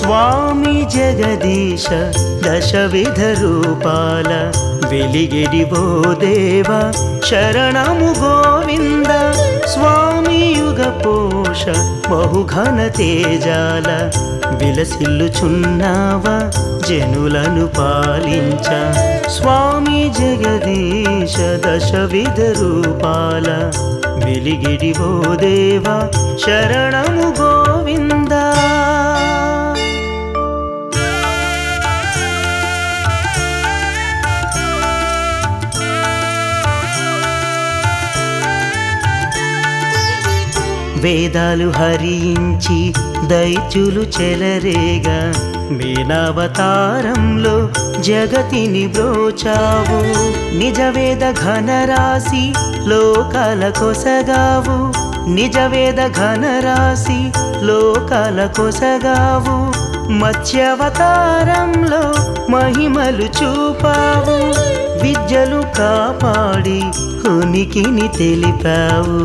స్వామి జగదీశ దశవిధ రూపాల వెలిగిడివో దేవ శరణము గోవింద స్వామి యుగ పోష బహుఘన తేజాల విలసిల్లుచున్నావ జనులను పాలించ స్వామి జగదీశ దశవిధ రూపాల వెలిగిడివో దేవ శరణము గోవిందా వేదాలు హరించి దైత్యులు చెలరేగా మీనావతారంలో జగతిని బ్రోచావు నిజవేద ఘనరాశి లోకాల కొసగావు నిజవేద ఘనరాశి లోకాల కొసగావు మత్స్యవతారంలో మహిమలు చూపావు విద్యలు కాపాడి ఉనికిని తెలిపావు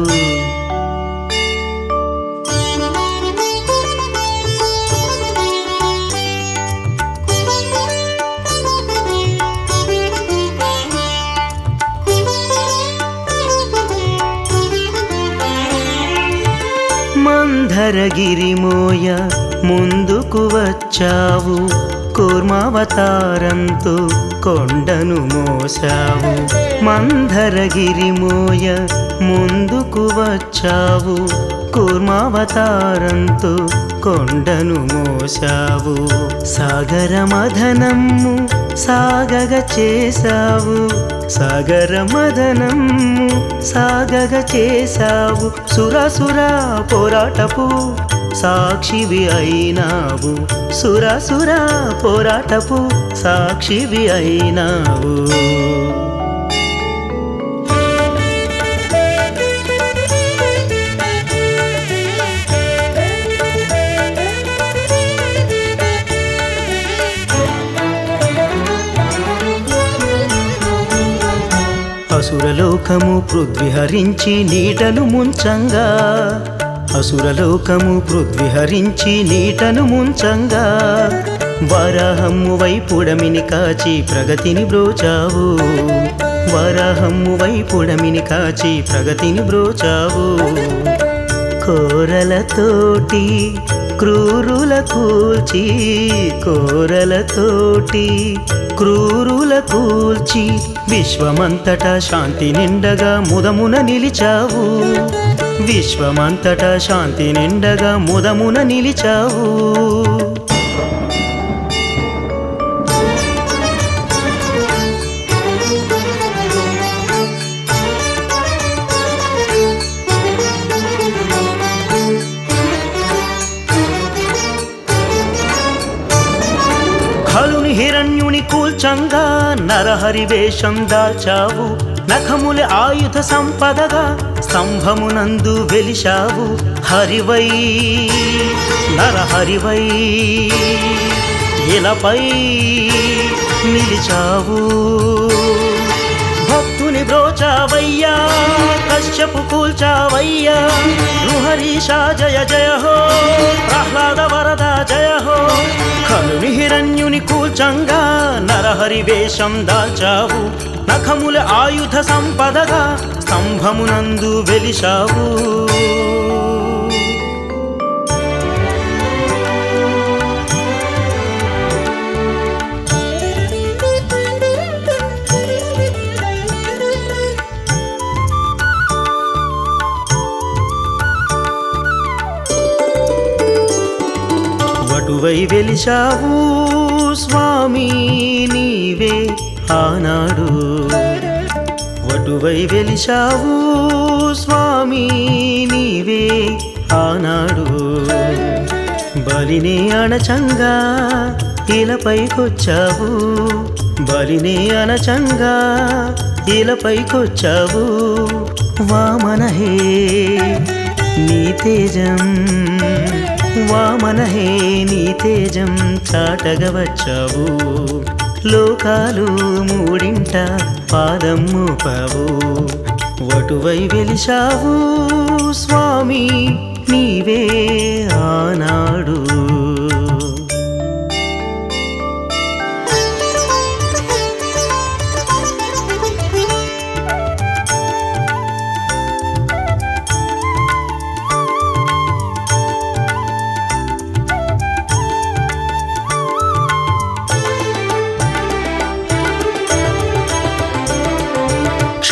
మందరగిరిమోయ ముందుకు వచ్చావు కూర్మావతారంతో కొండను మోసావు మందరగిరిమోయ ముందుకు వచ్చావు కూర్మావతారంతో కొండను మోసావు సాగర మదనము సాగగ చేసావు సాగర మదనము సాగగ చేసావు సురసుర పోరాటపు సాక్షివి అయినావు సురసుర పోరాటపు సాక్షివి అయినావు అసురలోకము పృథ్విహరించి నీటను ముంచంగా అసురలోకము పృథ్విహరించి నీటను ముంచంగా వరాహమ్ము వైపుడమిని కాచి ప్రగతిని బ్రోచావు వరాహమ్ము వైపుడమిని కాచి ప్రగతిని బ్రోచావు కోరలతోటి క్రూరుల కూల్చి కోరలతోటి క్రూరుల కూల్చి విశ్వమంతటా శాంతి నిండగా ముదమున నిలిచావు విశ్వమంతటా శాంతి నిండగా ముదమున నిలిచావు ఖలుని హిరణ్యుని కూల్చంగా నరహరి వేషం దాల్చావు నఖముల ఆయుధ సంపదగా స్తంభమునందు వెలిశావు హరివై నరహరివై ఇలపై నిలిచావు భక్తుని బ్రోచావయ్యా కశ్యపు కూల్చావయ్యా రుహరీషా జయ జయ హో ప్రహ్లాద వరద జయ హో కలుని హిరణ్యుని కూల్చంగా నరహరి వేషం దాల్చావు నఖముల ఆయుధ సంపదగా స్తంభమునందు వెలిశావు వటువై వెలిశావు స్వామి నీవే ఆనాడు వటువై వెలిశావు స్వామి నీవే ఆనాడు బలిని అణచంగా ఇలపైకొచ్చావు బలిని అణచంగా ఇలపైకొచ్చావు వామనహే నీ తేజం వామనహే నీ తేజం చాటగ వచ్చావు లోకాలు మూడింట పాదం మోపావు వటువై వెలిశావు స్వామి నీవే ఆనాడు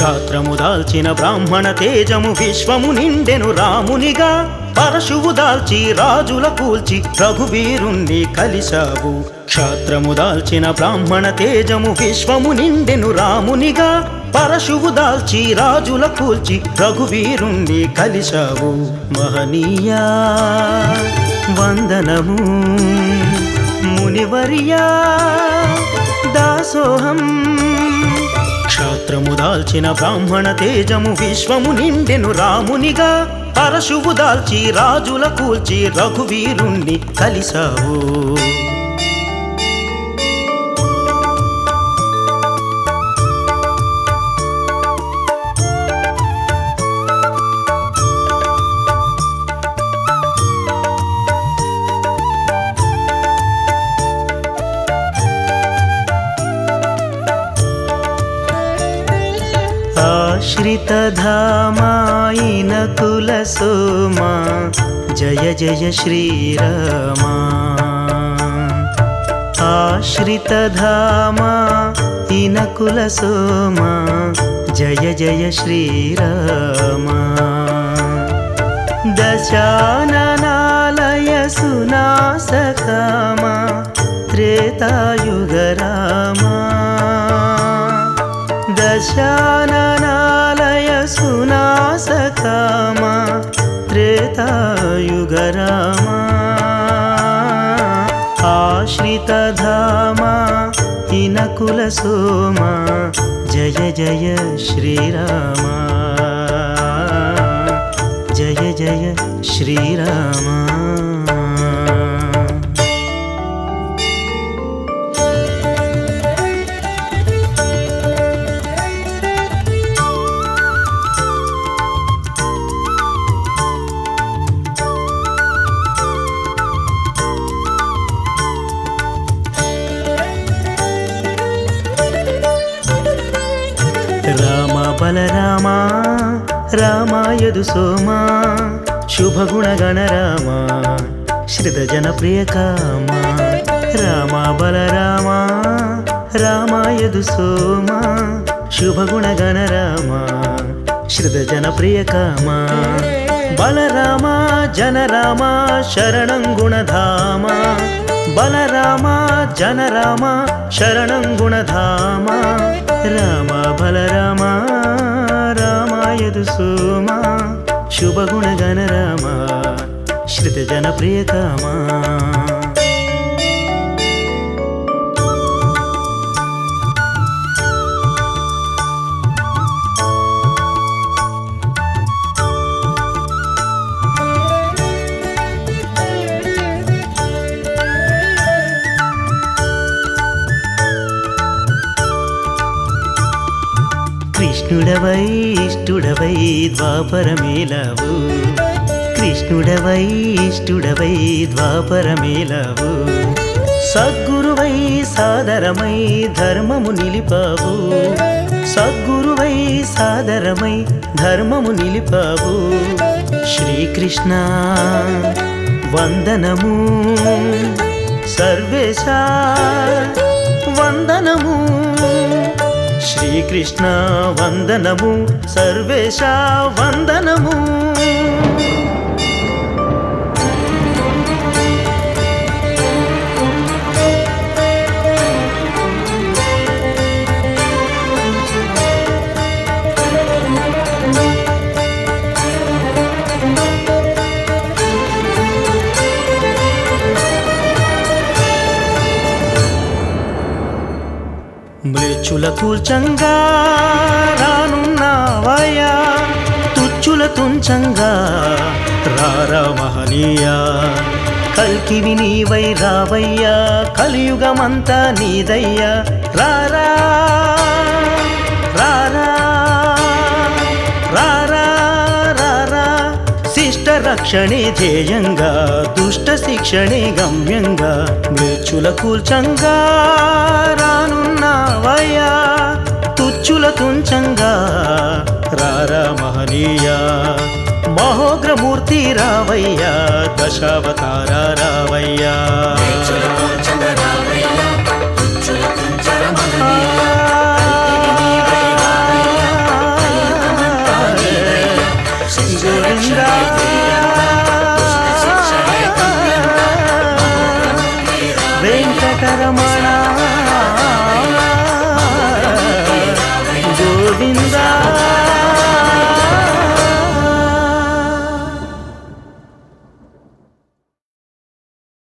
క్షాత్రము దాల్చిన బ్రాహ్మణ తేజము విశ్వము నిండెను రామునిగా పరశువు దాల్చి రాజుల కూల్చి రఘువీరుణ్ణి కలిశావు క్షాత్రము దాల్చిన బ్రాహ్మణ తేజము విశ్వము నిండెను రామునిగా పరశువు దాల్చి రాజుల కూల్చి రఘువీరుణ్ణి కలిశావు మహనీయా వందనము మునివర్యా దాసోహం క్షాత్రము దాల్చిన బ్రాహ్మణ తేజము విశ్వము నిండెను రామునిగా పరశువు దాల్చి రాజుల కూల్చి రఘువీరుణ్ణి కలిసావు ఆశ్రితధామాయిన కుల సోమా జయ జయ శ్రీరామా ఆశ్రితధామా ఇన కుల సోమా జయ జయ శ్రీరామా దశాననాలయ సునాసకామా త్రేతాయుగరామా దశాననాలయ సునాసకామా త్రేతాయుగరామా ఆశ్రితధామా ఇనకుల సోమా జయ జయ శ్రీరామా జయ జయ శ్రీరామా రామ బలరామ రామాయదు సోమా శుభగుణగణ రామ శ్రితజన ప్రియకామ రామ బలరామ రామాయదు సోమా శుభగుణగణ రామ శ్రితజన ప్రియకామ బలరామ జనరామ శరణం గుణధామ బలరామ జనరామ శరణం గుణధామ రామ బలరామ రామాయదు సోమా శుభగుణగణ రామ శ్రితజన ప్రియకామా కృష్ణుడవై ఇష్టుడవై ద్వాపరమేలవు కృష్ణుడవై ఇష్టుడవై ద్వాపరమేలవు సద్గురువై సాదరమై ధర్మము నిలిపావు సద్గురువై సాదరమై ధర్మము నిలిపావు శ్రీకృష్ణ వందనము సర్వేశ వందనము శ్రీకృష్ణ వందనము సర్వేశ వందనము మ్లేచ్చుల కూల్చంగా రానున్నావయ్యా తుచ్చుల తుంచంగా రారా మహనీయా కల్కివి నీవై రావయ్యా కలియుగమంతా నీదయ్యా రారా రారా రారా రారా శిష్ట రక్షణే ధ్యేయంగా దుష్ట శిక్షణే గమ్యంగా మృత్యుల కూల్చంగా రానున్నావయ్యా తుచ్చుల తుంచంగా రారా మహనీయా మహోగ్రమూర్తి రావయ్యా దశావతార రావయ్యా ఆ గోవిందా